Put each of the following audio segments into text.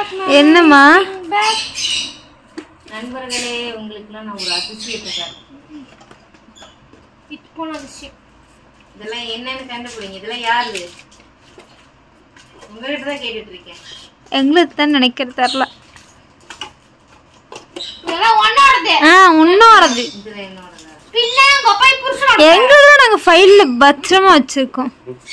என்னம்மா நண்பர்களே உங்களுக்குலாம் நான் ஒரு அதிசயத்தை தரேன் இட்டு போன விஷயம் இதெல்லாம் என்னன்னு கண்டுபிடிங்க இதெல்லாம் யாரு உங்ககிட்ட தான் கேட்டுட்டு இருக்கேன் எங்களுக்கு தான் நினைக்கிறது தெரில இதெல்லாம் ஒன்னோடது ஆ உன்னோடது இதுல என்னோடதா பின்ன உங்க அப்பா புருஷனோட எங்களும் நாங்கள் ஃபைலில் பத்திரமா வச்சுருக்கோம்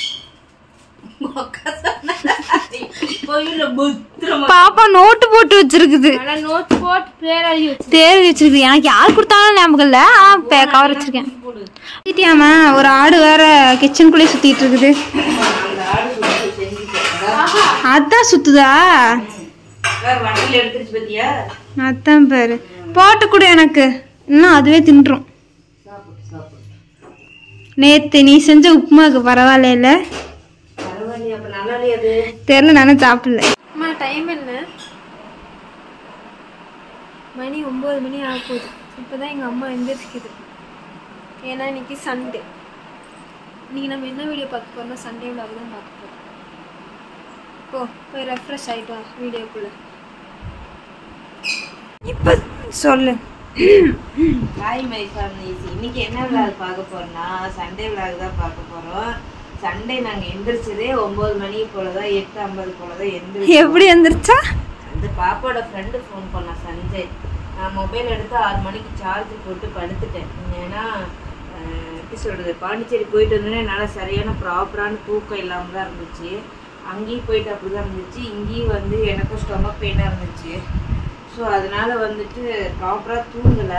கோயில புத்திரமா பாப்பா நோட்டு போட்டு வச்சிருக்குது நல்லா நோட் போட்டு பேர் எழுதி வச்சு தேர்வு வச்சிருக்கு எனக்கு யார் கொடுத்தாலும் ஞாபகம் இல்லை ஆனால் கவர் வச்சிருக்கேன் சுத்திட்டியாமா ஒரு ஆடு வேற கிச்சனுக்குள்ளேயே சுத்திட்டு இருக்குது அந்த ஆடு சுத்தி செஞ்சுட்டேன் அதான் சுத்துதா வேற வண்டியில எடுத்துருச்சு பத்தியா அதான் பாரு போட்டு கொடு எனக்கு இன்னும் அதுவே தின்றும் சாப்பிட்டு சாப்பிட்டு நேத்து நீ செஞ்ச உப்புமாக்கு பரவாயில்ல பரவாயில்லையா அப்ப நல்லா இல்லையா அது தெரியல நானும் சாப்பிடல அம்மா டைம் என்ன மணி ஒம்பது மணி ஆக போகுது இப்போ தான் எங்கள் அம்மா எந்திரிச்சிக்குது ஏன்னா இன்னைக்கு சண்டே இன்னைக்கு நம்ம என்ன வீடியோ பார்க்க போறோம்னா சண்டே விளாக் தான் பார்க்க போகிறோம் போ போய் ரெஃப்ரெஷ் ஆகிட்டு வா வீடியோக்குள்ளே இப்போ சொல்லு ஹாய் மை ஃபேமிலிஸ் இன்னைக்கு என்ன விளாக் பார்க்க போறோம்னா சண்டே விளாக் தான் பார்க்க போறோம் சண்டே நாங்க எந்திரிச்சதே ஒன்பது மணி போலதான் எட்டு ஐம்பது போலதான் எந்திரிச்சோம் எப்படி வந்துருச்சா அந்த பாப்பாவோட ஃப்ரெண்டு ஃபோன் பண்ணா சஞ்சய் நான் மொபைல் எடுத்து ஆறு மணிக்கு சார்ஜ் போட்டு படுத்துட்டேன் ஏன்னா அஹ், எப்படி சொல்றது பாண்டிச்சேரி போயிட்டு வந்தோடனே என்னால் சரியான ப்ராப்பரான தூக்கம் இல்லாமல் தான் இருந்துச்சு அங்கேயும் போயிட்டு அப்படி தான் இருந்துச்சு இங்கேயும் வந்து எனக்கும் ஸ்டொமக் பெயினாக இருந்துச்சு ஸோ அதனால வந்துட்டு ப்ராப்பராக தூங்கலை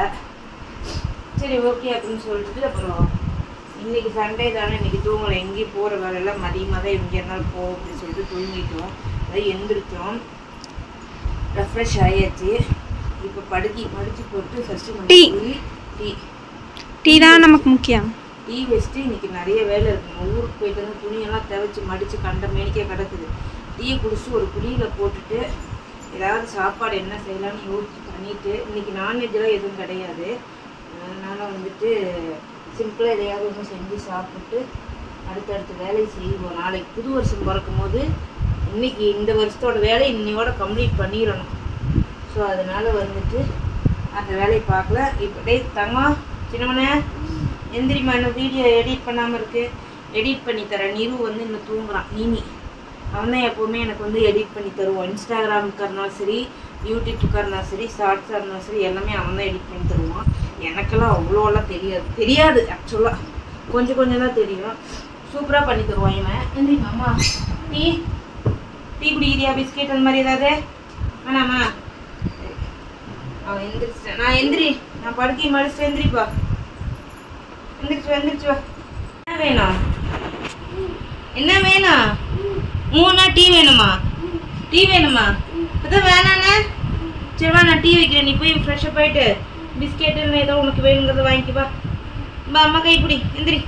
சரி ஓகே அப்படின்னு சொல்லிட்டு அப்புறம் இன்னைக்கு சண்டே தானே இன்னைக்கு தூங்கலை எங்கேயும் போகிற வேலையெல்லாம் மதியமாக தான் எங்கே இருந்தாலும் போ அப்படின்னு சொல்லிட்டு தூங்கிட்டோம் அதான் எந்திரிச்சோம் ரெஃப்ரெஷ் ஆயாச்சு இப்போ படுக்கி படிச்சு போட்டு ஃபஸ்ட்டு டீ. டீ டீ தான் நமக்கு முக்கியம் டீ வச்சுட்டு இன்னைக்கு நிறைய வேலை இருக்கு நம்ம ஊருக்கு போயிட்டு வந்து துணியெல்லாம் துவைச்சு மடிச்சு கண்ட மேனிக்கே கிடக்குது டீயை குடிச்சு ஒரு குடியில் போட்டுட்டு ஏதாவது சாப்பாடு என்ன செய்யலாம்னு யோசிச்சு பண்ணிட்டு இன்னைக்கு நான்வெஜ்லாம் எதுவும் கிடையாது அதனால வந்துட்டு சிம்பிளாக எதையாவது ஒன்று செஞ்சு சாப்பிட்டு அடுத்தடுத்த வேலையை செய்வோம் நாளைக்கு புது வருஷம் பிறக்கும் போது இன்னைக்கு இந்த வருஷத்தோட வேலையை இன்னையோட கம்ப்ளீட் பண்ணிடணும் ஸோ அதனால வந்துட்டு அந்த வேலையை பார்க்கல இப்போ டேய் தங்கம் சின்னவனே எந்திரிம்மா இன்னும் வீடியோ எடிட் பண்ணாமல் இருக்கு எடிட் பண்ணி தரேன் நிரு வந்து இன்னும் தூங்குறான் நீனி அவன் தான் எப்போவுமே எனக்கு வந்து எடிட் பண்ணி தருவான் இன்ஸ்டாகிராமுக்கு இருந்தாலும் சரி யூடியூப்புக்கு இருந்தாலும் சரி ஷார்ட்ஸாக இருந்தாலும் சரி எல்லாமே அவன் தான் எடிட் பண்ணி தருவான் எனக்கெல்லாம் அவ்வளோலாம் தெரியாது தெரியாது ஆக்சுவலாக கொஞ்சம் கொஞ்சம் தான் தெரியும் சூப்பராக பண்ணி தருவான் இவன் எந்திரிம்மா அம்மா டீ டீ குடிக்கிறியா பிஸ்கெட் அந்த மாதிரி ஏதாவது வேணாமா சரி. அவன் எந்திரிச்சிட்டேன் நான் எந்திரி நான் படுக்கை மடிச்சுட்டு எந்திரிப்பா எந்திரிச்சு வா, எந்திரிச்சு வா என்ன வேணும் என்ன வேணும் மூணா டீ வேணுமா டீ வேணுமா அதான் வேணாண்ணே சரி வா நான் டீ வைக்கிறேன் நீ போய் ஃப்ரெஷ்ஷாக போயிட்டு பிஸ்கெட் ஏதோ உனக்கு வேணுங்கிறத வாங்கிக்க வா பா அம்மா கைப்பிடி எந்திரி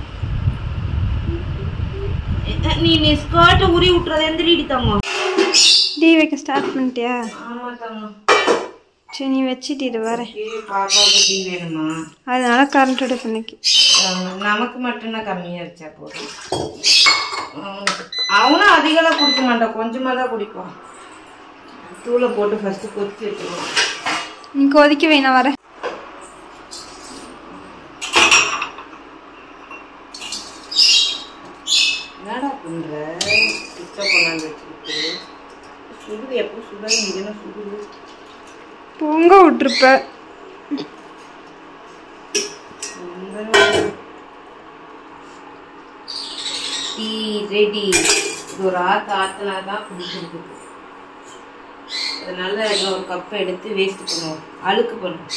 அஹ், நீ நீ ஸ்கர்ட்டை உரி விட்டுறத எந்திரிடி தங்கம் டீ வைக்க ஸ்டார்ட் பண்ணிட்டியா ஆமா தங்கம் சரி நீ வச்சுட்டு இது வர ஏய், பாப்பாவுக்கு டீ வேணுமா அதனால கரண்ட் அடுப்பு இன்னைக்கு ஆமா, நமக்கு மட்டும்தான் கம்மியா வச்சா போதும் அவனுக்கு- அவனும் அதிகமாக குடிக்க மாட்டான் கொஞ்சமாக தான் குடிப்பான் தூளை போட்டு ஃபர்ஸ்ட் கொத்தி வச்சுருவான் நீ கொதிக்க வை நான் வரேன் என்னடா பண்ற சுத்தம் கொண்டாந்து வச்சுக்கிட்டு சுடுது எப்போ சுடாது இங்கே சுடுது பொங்க விட்டுருப்ப டீ ரெடி இது ஒரு ஆத்து ஆத்துனா தான் குடிச்சிருக்கு அதனால இன்னொரு கப்பை எடுத்து வேஸ்ட் பண்ணுவோம் அழுக்கு பண்ணுவோம்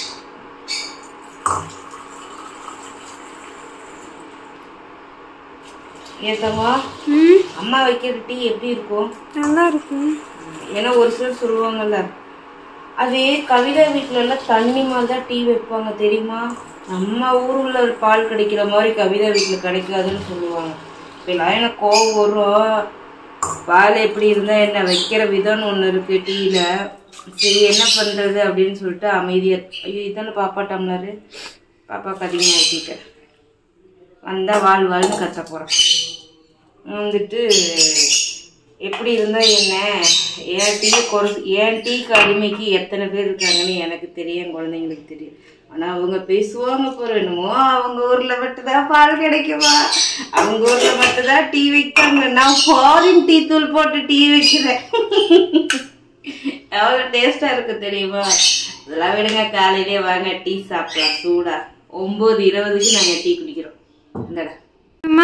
ஏத்தம்மா ம் அம்மா வைக்கிற டீ எப்படி இருக்கும் நல்லா இருக்கும் ஏன்னா ஒரு சிலர் சொல்லுவாங்கல்ல அதே கவிதா வீட்டுல எல்லாம் தண்ணி மாதிரி தான் டீ வைப்பாங்க தெரியுமா நம்ம ஊருல ஒரு பால் கிடைக்கிற மாதிரி கவிதா வீட்டுல கிடைக்காதுன்னு சொல்லுவாங்க இப்பெல்லாம் எனக்கு கோவம் வரும் பால் எப்படி இருந்தா என்ன வைக்கிற விதம்னு ஒண்ணு இருக்கு டீல சரி என்ன பண்றது அப்படின்னு சொல்லிட்டு அமைதியா ஐயோ இதானே பாப்பா டம்ளரு பாப்பாக்கு அதிகமாக ஊற்றிட்டேன் வந்தா வாழ் வாழ்னு கத்த போறேன் வந்துட்டு எப்படி இருந்தா என்ன என் டீ குறை என் டீக்கு அடிமைக்கு எத்தனை பேர் இருக்காங்கன்னு எனக்கு தெரியும் என் குழந்தைங்களுக்கு தெரியும் ஆனா அவங்க பேசுவாங்க போற என்னமோ அவங்க ஊர்ல மட்டும்தான் பால் கிடைக்குமா அவங்க ஊர்ல மட்டும்தான் டீ வைக்காங்க நான் ஃபாரின் டீ தூள் போட்டு டீ வைக்கிறேன் எவ்வளோ டேஸ்டா இருக்கு தெரியுமா இதெல்லாம் விடுங்க காலையிலே வாங்க டீ சாப்பிடலாம் சூடா ஒன்பது இருபதுக்கு நாங்க டீ குடிக்கிறோம் இந்தடா அம்மா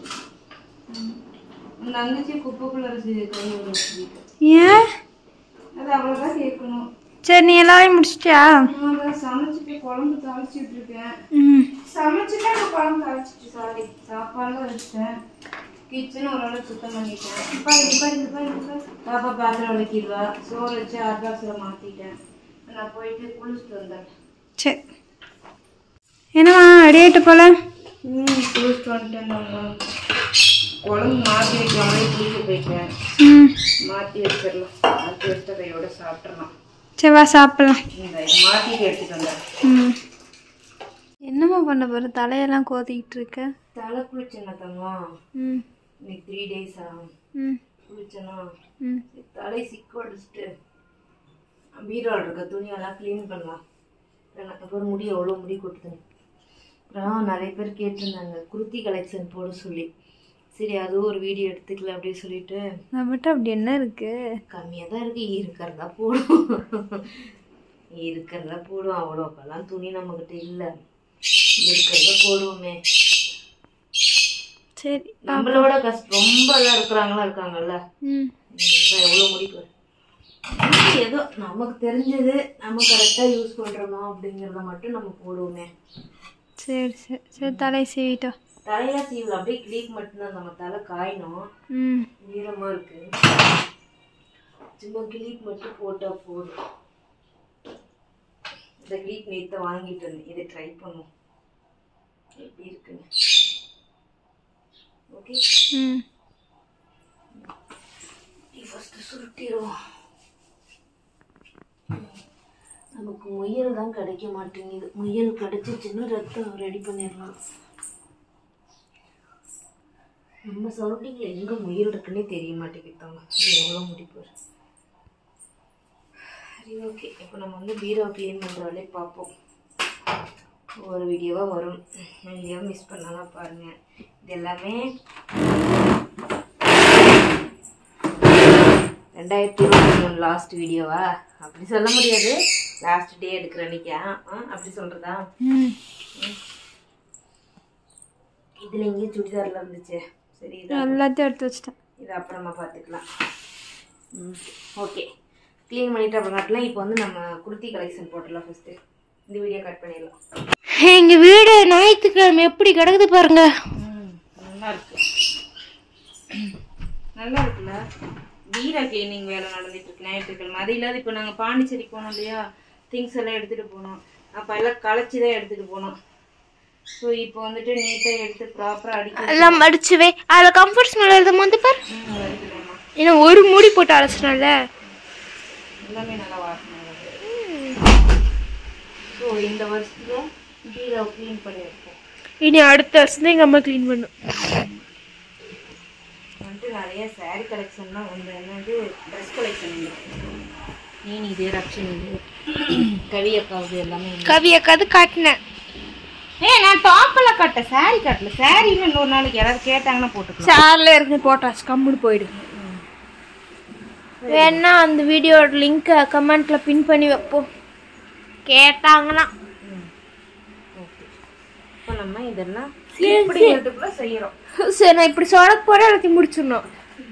உங்க அங்கச்சி குப்பைக்குள்ள இருக்கு கை உள்ள வச்சுக்கிட்டு. ஏன் அது அவ்வளோதான் கேட்கணும் சரி நீ எல்லாரையும் முடிச்சிட்டியா நான் தான் சமைச்சிட்டு குழம்பு தாளிச்சிட்டு இருக்கேன் ம் சமைச்சிட்டு அந்த குழம்பு தாளிச்சிட்டு சாரி சாப்பாடுலாம் வச்சிட்டேன் கிச்சன் ஓரளவு சுத்தம் பண்ணிட்டேன் பாருங்க பாருங்க பாருங்க பாப்பா பாத்திரம் விளக்கிடுவா சோறு வச்சு அட்ராஸில் மாற்றிட்டேன் நான் போயிட்டு குளிச்சுட்டு வந்தேன் சரி என்னம்மா ரெடி ஆயிட்டு போல ம் குளிச்சுட்டு வந்துட்டேன் நாங்கள் குழம்பு மாற்றி வைக்காமலே குளிக்க போயிட்டேன் ம் மாற்றி வச்சிடலாம் மாற்றி வச்சுட்டு அதையோட சாப்பிட்றலாம் சரி வா சாப்பிடலாம் இந்த மாற்றிட்டு எடுத்துட்டு வந்தேன் ம் என்னம்மா பண்ண போற தலையெல்லாம் கோதிக்கிட்டு இருக்க தலை குளிச்சேன்னா ம் இன்னைக்கு த்ரீ டேஸ் ஆகும் ம் குளிச்சேன்னா ம் தலை சிக்கு அடிச்சுட்டு பீரோவில் இருக்க துணியெல்லாம் க்ளீன் பண்ணலாம் எனக்கு அப்புறம் முடி எவ்வளோ முடி கொட்டுது அப்புறம் நிறைய பேர் கேட்டிருந்தாங்க குர்த்தி கலெக்ஷன் போட சொல்லி சரி அதுவும் ஒரு வீடியோ எடுத்துக்கலாம் அப்படின்னு சொல்லிட்டு நம்மகிட்ட அப்படி என்ன இருக்கு கம்மியாக தான் இருக்கு இருக்கிறதா போடும் இருக்கிறதா போடும் அவ்வளோக்கெல்லாம் துணி நம்மக்கிட்ட இல்லை இருக்கிறத போடுவோமே சரி நம்மளோட கஷ்டம் ரொம்ப எல்லாம் இருக்கிறாங்களா இருக்காங்கல்ல ம் எவ்வளோ முடிப்பு ஏதோ நமக்கு தெரிஞ்சது நம்ம கரெக்டாக யூஸ் பண்ணுறோமா அப்படிங்கிறத மட்டும் நம்ம போடுவோமே சரி சரி சரி தலையை சீவிட்டோம் தலையில சீவில் அப்படியே கிளீக் மட்டும்தான் நம்ம தலை காயணும் ம் ஈரமாக இருக்கு சும்மா கிளீக் மட்டும் போட்டால் போதும் இந்த கிளீக் நேற்று வாங்கிட்டு இருந்தேன் இதை ட்ரை பண்ணுவோம் எப்படி இருக்குன்னு ஓகே ம் ஃபஸ்ட்டு சுருட்டிடுவோம் நமக்கு முயல் தான் கிடைக்க மாட்டேங்குது முயல் கிடைச்சிச்சுன்னா ரத்தம் ரெடி பண்ணிடலாம் நம்ம சரௌண்டிங்கில் எங்கே முயல் இருக்குன்னே தெரிய மாட்டேங்குதாங்க எவ்வளோ முடிப்பார் சரி ஓகே இப்போ நம்ம வந்து பீரோ க்ளீன் பண்ணுற வேலையை பார்ப்போம் ஒரு வீடியோவாக வரும் வீடியோ மிஸ் பண்ணாமல் பாருங்கள் இது எல்லாமே ரெண்டாயிரத்தி இருபத்தி மூணு லாஸ்ட் வீடியோவா அப்படி சொல்ல முடியாது லாஸ்ட் டே எடுக்கிற அன்னைக்கா ஆ, அப்படி சொல்றதா ம் இதுல எங்கேயும் சுடிதார்ல இருந்துச்சு சரி இது எல்லாத்தையும் எடுத்து வச்சிட்டேன் இது அப்புறமா பார்த்துக்கலாம் ம் ஓகே க்ளீன் பண்ணிட்டு அப்புறம் காட்டலாம் இப்போ வந்து நம்ம குர்த்தி கலெக்ஷன் போட்டுடலாம் ஃபர்ஸ்ட் இந்த வீடியோ கட் பண்ணிடலாம் எங்க வீடு ஞாயிற்றுக்கிழமை எப்படி கிடக்குது பாருங்க ம் நல்லா இருக்கு நல்லா இருக்குல்ல பீரா கிளீனிங் வேலை நடந்துட்டு இருக்கு ஞாயிற்றுக்கிழமை அது இல்லாத இப்போ நாங்கள் பாண்டிச்சேரி போனோம் இல்லையா திங்ஸ் எல்லாம் எடுத்துட்டு போனோம் அப்போ எல்லாம் களைச்சி தான் எடுத்துட்டு போனோம் ஸோ இப்போ வந்துட்டு நீட்டாக எடுத்து ப்ராப்பராக அடிக்க எல்லாம் மடிச்சுவே அதில் கம்ஃபர்ட் ஸ்மெல் எழுதும் வந்து பாரு ம், வருதுதாம்மா. ஏன்னா ஒரு மூடி போட்டு அரைச்சினால எல்லாமே நல்லா வாசனை வருது ஸோ இந்த வருஷத்துல பீராவை க்ளீன் பண்ணியிருக்கோம் இனி அடுத்த வருஷம் எங்கள் அம்மா க்ளீன் பண்ணும் வந்துட்டு நிறைய saree கலெக்ஷன் தான் வந்து என்னது ட்ரெஸ் கலெக்ஷன் நீ இது ரக்ஷன் இது கவி அக்காவுது எல்லாமே இங்க. கவி அக்காது காட்டினேன் ஏய் நான் டாப்பெல்லாம் கட்ட saree கட்டல saree இன்னும் இன்னொரு நாளைக்கு யாராவது கேட்டாங்கன்னா போட்டுக்கலாம் சாரில் இருக்கு போட்டாச்சு கம்முன்னு போயிடு வேணா அந்த வீடியோட லிங்க்கை கமெண்ட்ல பின் பண்ணி வைப்போம் கேட்டாங்கன்னா ஓகே இப்போ நம்ம இதெல்லாம் இப்படிங்கிறதுக்குள்ள செய்யறோம் சரி நான் இப்படி சொல்ல போறேன் எல்லாத்தையும் முடிச்சிடணும்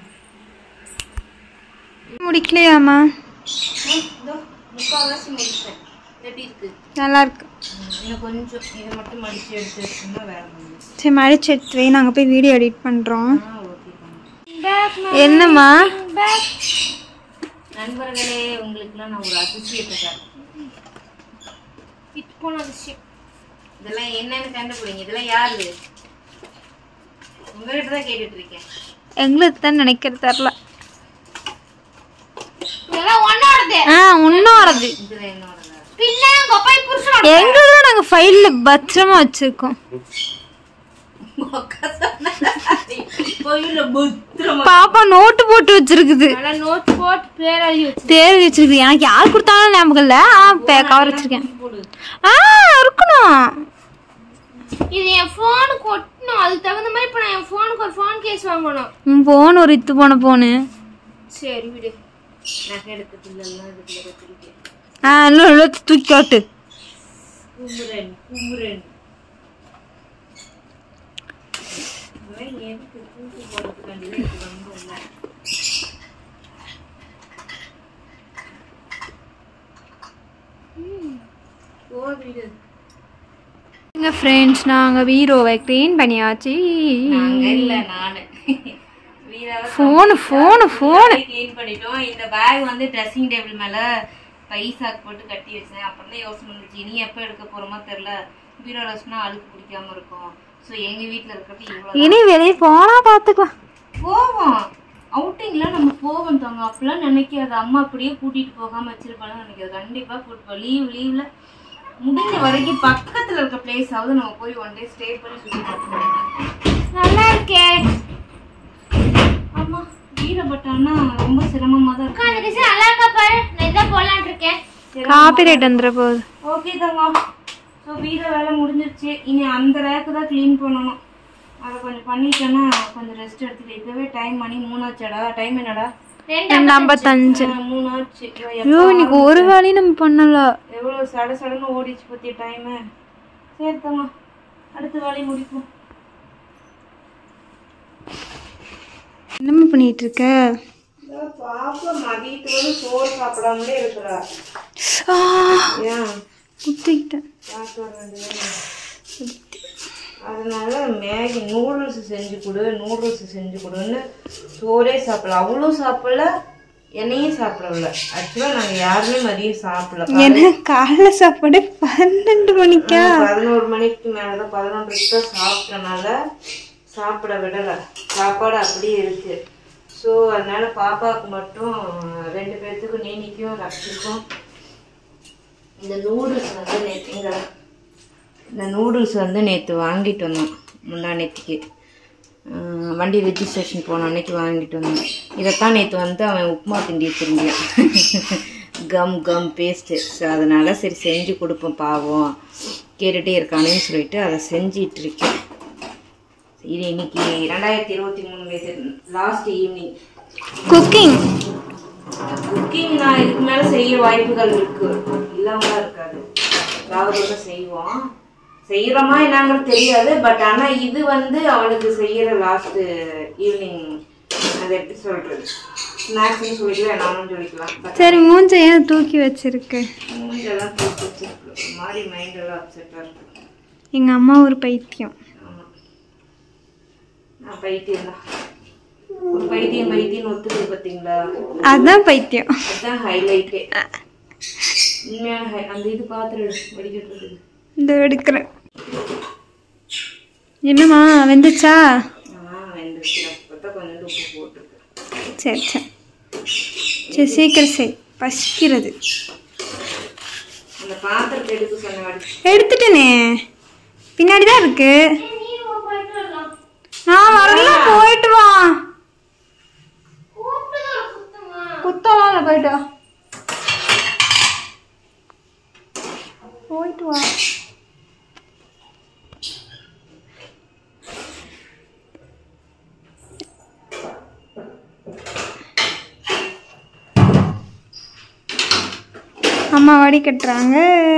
முடிக்கலையாம்மா இதோ முக்கால்வாசி முடிச்சிட்டேன் எப்படி இருக்கு நல்லா இருக்கு இன்னும் கொஞ்சம் இதை மட்டும் மடிச்சு எடுத்து வச்சோம்னா வேற முடியும் சரி மடிச்சு எடுத்து வை நாங்கள் போய் வீடியோ எடிட் பண்ணுறோம் ஆ ஓகே என்னம்மா நண்பர்களே உங்களுக்குலாம் நான் ஒரு அதிசயத்தை தரேன் இப்போ அதிசயம் இதெல்லாம் என்னன்னு கண்டுபிடிங்க இதெல்லாம் யாரு உங்ககிட்ட தான் கேட்டுட்டு இருக்கேன் எங்களுக்கு தான் நினைக்கிறது தெரில இதெல்லாம் ஒன்னோடது ஆ உன்னோடது இதுல என்னோடதா பின்ன கொப்பாய் புருஷன் எங்களும் நாங்கள் ஃபைலில் பத்திரமா வச்சுருக்கோம் உங்க அக்கா சொன்னா கோயில்ல பத்திரமா பாப்பா நோட்டு போட்டு வச்சிருக்குது நல்லா நோட் போட்டு பேர் எழுதி வச்சு தேர்வு வச்சிருக்கு எனக்கு யார் கொடுத்தாலும் ஞாபகம் இல்லை ஆ கவர் வச்சிருக்கேன் போடு ஆ இருக்கணும் இது என் ஃபோனுக்கு ஒட்டணும் அதுக்கு தகுந்த மாதிரி இப்போ நான் என் ஃபோனுக்கு ஒரு ஃபோன் கேஸ் வாங்கணும் உன் போன் ஒரு இத்து போன போனு சரி விடு நகை எடுக்கிறதுலாம் இதுக்குள்ள வச்சிருக்கேன் ஆ இன்னும் எல்லாத்தையும் தூக்கி காட்டு குமுறன் குமுறன் இதெல்லாம் எதுக்கு தூக்கி போடுறதுக்காண்டி தான் எனக்கு ரொம்ப இல்லை. போதும் இது. எங்கள் ஃப்ரெண்ட்ஸ் நாங்கள் வீரோவை க்ளீன் பண்ணியாச்சு நாங்க இல்ல நானு வீராவை ஃபோனு ஃபோனு ஃபோனு க்ளீன் பண்ணிட்டோம் இந்த பேக் வந்து ட்ரெஸ்ஸிங் டேபிள் மேல பைசாக்கு போட்டு கட்டி வச்சேன் அப்புறம் தான் யோசனை வந்துச்சு இனி எப்போ எடுக்க போறோமோ தெரியல பீரோல வச்சுனா அழுக்கு பிடிக்காம இருக்கும் ஸோ எங்க வீட்ல இருக்கிறது இவ்வளோ இனி வெளியே போனா பார்த்துக்கலாம் போவோம் அவுட்டிங்ல நம்ம போவோம் தாங்க அப்படிலாம் நினைக்காது அம்மா அப்படியே கூட்டிட்டு போகாம வச்சிருப்பாங்கன்னு நினைக்காது கண்டிப்பா கூட்டிப்போம் லீவ் லீவ்ல முடிஞ்ச வரைக்கும் பக்கத்துல இருக்க பிளேஸ் ஆவது நம்ம போய் ஒன் டே ஸ்டே பண்ணி சுத்தி பார்க்கணும் நல்லா இருக்கே ஆமா வீரப்பட்டான்னா ரொம்ப சிரமமா தான் அக்கா, இருக்கு அந்த டிசைன் நல்லா இருக்கா பாரு நான் இதான் போடலான்னு இருக்கேன் காப்பி ரைட் வந்துட போகுது ஓகே தங்கம் ஸோ வீர வேலை முடிஞ்சிருச்சு இனி அந்த ரேக்கு தான் க்ளீன் பண்ணணும் அதை கொஞ்சம் பண்ணிட்டேன்னா கொஞ்சம் ரெஸ்ட் எடுத்துட்டு இப்பவே டைம் மணி மூணாச்சடா டைம் என்னடா ரெண்டு ரெண்டு ஐம்பத்தஞ்சு ஆ, மூணாச்சு ஐயோ, ஐயோ இன்னைக்கு ஒரு வேலையும் நம்ம பண்ணல எவ்வளோ சட சடன்னு ஓடிச்சு பத்திய டைமு சரி தங்க அடுத்த வேலையை முடிப்போம் என்னம்மா பண்ணிட்டு இருக்க பாப்பா மதியத்துக்கு சோறு சாப்பிடாமலே இருக்கிறா ஆ, ஏன் குத்திக்கிட்டேன் பார்த்து வர வேண்டியது அதனால மேகி நூடுல்ஸ் செஞ்சு கொடு நூடுல்ஸ் செஞ்சு கொடுன்னு சோறே சாப்பிடல அவளும் சாப்பிடல என்னையும் சாப்பிடல ஆக்சுவலாக நாங்கள் யாருமே மதியம் சாப்பிடல ஏன்னா காலைல சாப்பாடு பன்னெண்டு மணிக்கா பதினோரு மணிக்கு மேலே தான் பதினொன்றுக்கு தான் சாப்பிட்டனால சாப்பிட விடலை சாப்பாடு அப்படியே இருக்கு ஸோ அதனால பாப்பாவுக்கு மட்டும் ரெண்டு பேர்த்துக்கும் நேனிக்கும் ரக்ஷிக்கும் இந்த நூடுல்ஸ் வந்து நேற்றுங்க இந்த நூடுல்ஸ் வந்து நேற்று வாங்கிட்டு வந்தோம் முந்தா நேற்றுக்கு வண்டி ரெஜிஸ்ட்ரேஷன் போன அன்னைக்கு வாங்கிட்டு வந்தோம் இதைத்தான் நேற்று வந்து அவன் உப்புமா கிண்டி வச்சிருந்தான் கம் கம் பேஸ்ட்டு ஸோ அதனால சரி செஞ்சு கொடுப்போம் பாவம் கேட்டுகிட்டே இருக்கானேன்னு சொல்லிட்டு அதை செஞ்சிட்டு இருக்கேன் இது இன்னைக்கு ரெண்டாயிரத்தி இருபத்தி மூணு லாஸ்ட் ஈவினிங் குக்கிங் குக்கிங் நான் இதுக்கு மேலே செய்ய வாய்ப்புகள் இருக்கு இல்லாமலாம் இருக்காது ஏதாவது செய்வோம் செய்கிறோமா என்னங்கிறது தெரியாது பட் ஆனால் இது வந்து அவனுக்கு செய்கிற லாஸ்ட் ஈவினிங் அது எப்படி சொல்கிறது ஸ்நாக்ஸ்னு சொல்லிக்கலாம் என்னாலும் சொல்லிக்கலாம் பட் சரி மூஞ்ச ஏன் தூக்கி வச்சிருக்கு மூஞ்செல்லாம் தூக்கி வச்சிருக்கு ஒரு மாதிரி மைண்டெல்லாம் அப்செட்டாக இருக்கு எங்க அம்மா ஒரு பைத்தியம் ஆமாம் நான் பைத்தியம் தான் ஒரு பைத்தியம் பைத்தியம் ஒத்துக்குது பார்த்தீங்களா அதான் பைத்தியம் அதுதான் ஹைலைட்டே உண்மையான ஹை அந்த இது பாத்திரம் வடிகட்டுறது இந்த எடுக்கிறேன் என்னம்மா வெந்துச்சா ஆ வெந்துச்சு அப்போ கொஞ்சம் உப்பு போட்டுருக்கு சரி சரி சரி சீக்கிரம் செய் பசிக்கிறது அந்த பாத்திரத்தை எடுக்க சொன்ன வடி எடுத்துட்டேனே பின்னாடி தான் இருக்கு நான் வரல போயிட்டு வா குத்தலாம் இல்லை போயிட்டு வா போயிட்டு வா அம்மா வடி கட்டுறாங்க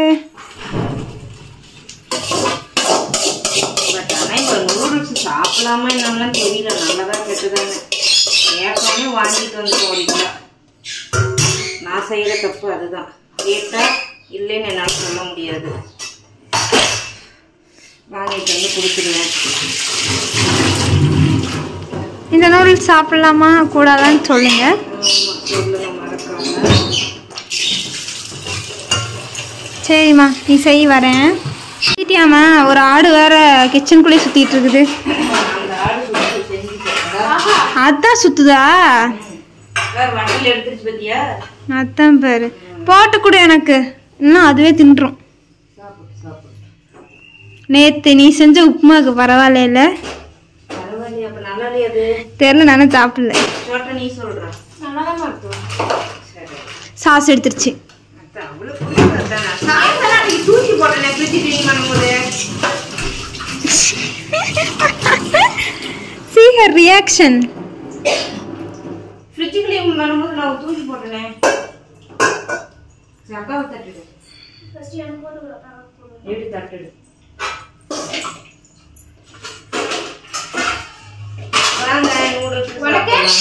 பட் ஆனால் இப்போ நூடுல்ஸ் சாப்பிடலாமா என்னலாம் தெரியல நல்லதா கெட்டுதானே ஏற்கனவே வாங்கிட்டு வந்து போறீங்களா நான் செய்கிற தப்பு அதுதான் கேட்டால் இல்லைன்னு என்னால் சொல்ல முடியாது வாங்கிட்டு வந்து கொடுத்துருவேன் இந்த நூடுல்ஸ் சாப்பிடலாமா கூடாதான்னு சொல்லுங்க ஆமா, சொல்லுங்க மறக்காம சரிம்மா நீ செய் வரேன் சீட்டியாம்மா ஒரு ஆடு வேற கிச்சனுக்குள்ளேயே சுத்திட்டு இருக்குது அந்த ஆடு சுற்றி செஞ்சுட்டேன் அதான் சுத்துதா வேறு வண்டியில் எடுத்துருச்சு பத்தியா அதான் பாரு போட்டு கொடு எனக்கு இன்னும் அதுவே தின்றும் சாப்பிட்டு சாப்பிட்டு நேத்து நீ செஞ்ச உப்புமாக்கு பரவாயில்ல பரவாயில்லையா அப்ப நல்லா இல்லையா அது தெரில நானும் சாப்பிடல சோட்டை நீ சொல்ற நல்லாதான் இருக்கும் சரி சாஸ் எடுத்துருச்சு அதான் அவ்வளவு பிடிக்காதுதானே. சாயந்தரம் அன்னைக்கு தூக்கி போட்டேனே ஃப்ரிட்ஜ் க்ளீன் பண்ணும்போது see her reaction fridge clean பண்ணும்போது நான் தூக்கி போட்டேனே சரி, அக்காவை தட்டுடு எப்படி தட்டுடு வாங்க நூடுல்ஸ் சாப்பிடலாம்.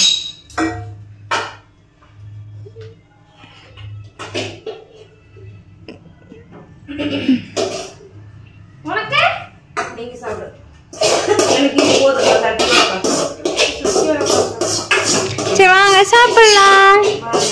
நீங்க சாப்பிடு எனக்கு இது போதும் நான் தட்டி சரி வாங்க சாப்பிடலாம் வாங்க